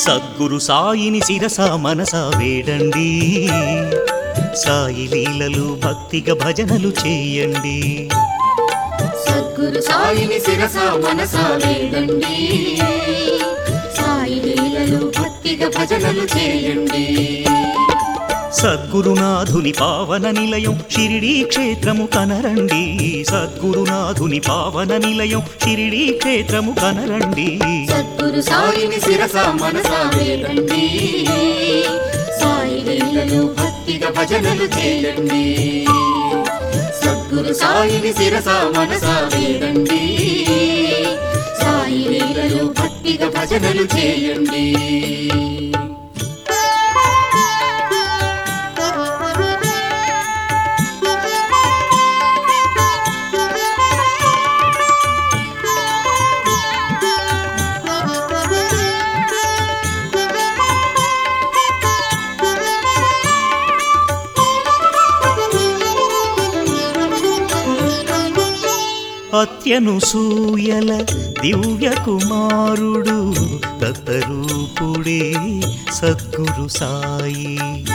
సద్గురు సాయిని శిరస మనస వేడండి సాయి లీలలు భక్తిగా భజనలు చేయండి సద్గురు సాయిని శిరస మనస వేడండి సాయి లీలలు భక్తిగా భజనలు చేయండి సద్గురునాథుని పావన నిలయం షిరిడీ క్షేత్రము కనరండి సద్గురునాథుని పావన నిలయం షిరిడీ క్షేత్రము కనరండి సద్గురు సాయిని శిరస మనస వేడండి సాయి లీలలు భక్తిగా భజనలు చేయండి సద్గురు సాయిని శిరస మనస వేడండి సాయి లీలలు భక్తిగా భజనలు చేయండి అత్యనుసూయల దివ్య కుమారుడు దత్తరూపుడే సద్గురు సాయి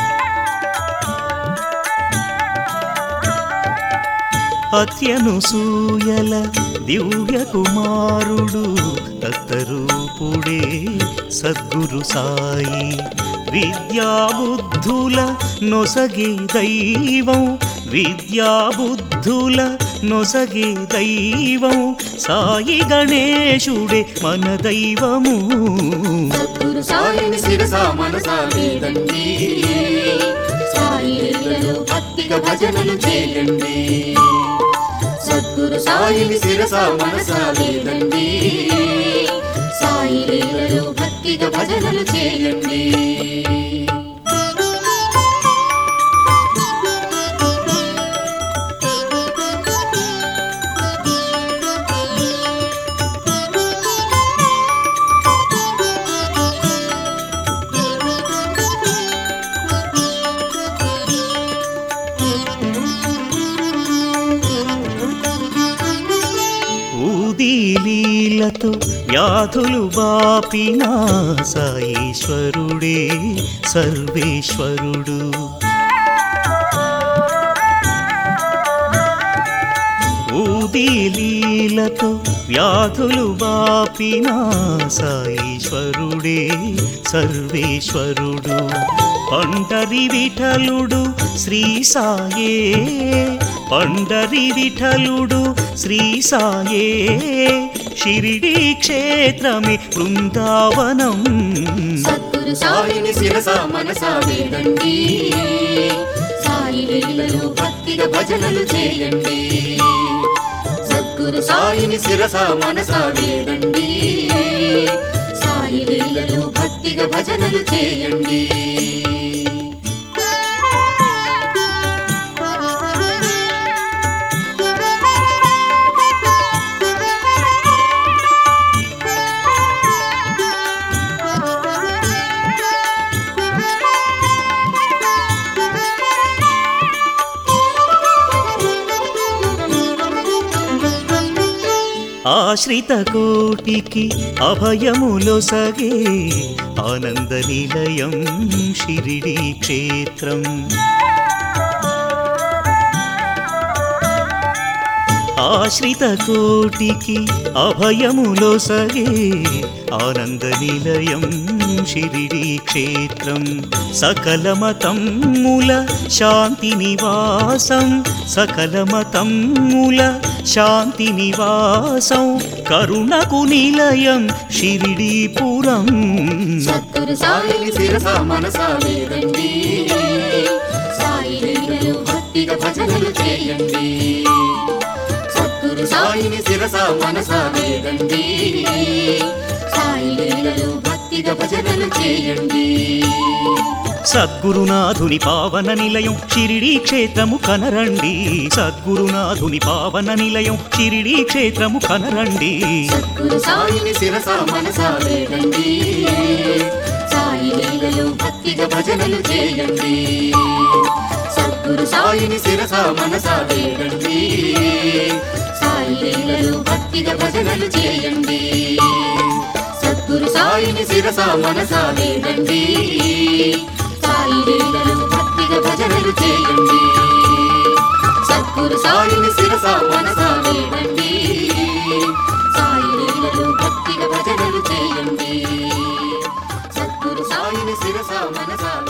అత్యనుసూయల దివ్య కుమారుడు దత్తరూపుడే సద్గురు సాయి విద్యాబుద్ధుల నొసగే దైవం విద్యాబుద్ధుల నొసగే దైవం సాయి గణేశుడే మన దైవము సద్గురు సాయిని శిరస మనస వేదండి సాయి లీలలు భక్తిగా భజనలు చేయండి సద్గురు సాయిని శిరస మనస వేదండి సాయి లీలలు భక్తిగా భజనలు చేయండి ఊదీలీలతో వ్యాధులు బాపిన సాయీశ్వరుడే సర్వేశ్వరుడు ఊదీలీలతో వ్యాధులు బాపిన సాయీశ్వరుడే సర్వేశ్వరుడు పండరి విఠలుడు శ్రీ సాయే పండరి విఠలుడు శ్రీ సాయే షిరిడి క్షేత్రమే బృందావనం సద్గురు సాయిని శిరస మనస వేదండి సాయి లీలలు భక్తిగా భజనలు చేయండి సద్గురు సాయిని శిరస మనస వేదండి సాయి లీలలు భక్తిగా భజనలు చేయండి ఆశ్రిత కోటికి అభయములో సగే ఆనంద నిలయం షిరిడి క్షేత్రం ఆశ్రిత కోటికి అభయములో సగే ఆనంద నిలయం షిరిడి క్షేత్రం సకల మతమ్ముల శాంతి నివాసం సకల మతమ్ముల శాంతి నివాసం కరుణకు నిలయం షిరిడీపురం సద్గురు సాయిని శిరస మనస వేదండి సాయి లీలలు భక్తిగా భజనలు చేయండి సద్గురు సాయిని శిరస మనస వేదండి సాయి లీలలు భక్తిగా భజనలు చేయండి సద్గురునాథుని పావన నిలయం షిరిడీ క్షేత్రము కనరండి సద్గురునాథుని పావన నిలయం షిరిడీ క్షేత్రము కనరండి సద్గురు సాయిని శిరస మనస వేదండి సాయి లీలలు భక్తిగా భజనలు చేయండి సద్గురు సాయిని శిరస మనస వేదండి సాయి లీలలు భక్తిగా భజనలు చేయండి సద్గురు సద్గురు సాయిని శిరస మనస వేడండి సాయి లీలలు భక్తిగా భజనలు చేయండి సద్గురు సాయిని శిరస మనస వేడండి సాయి లీలలు భక్తిగా భజనలు చేయండి సద్గురు సాయిని శిరస మనస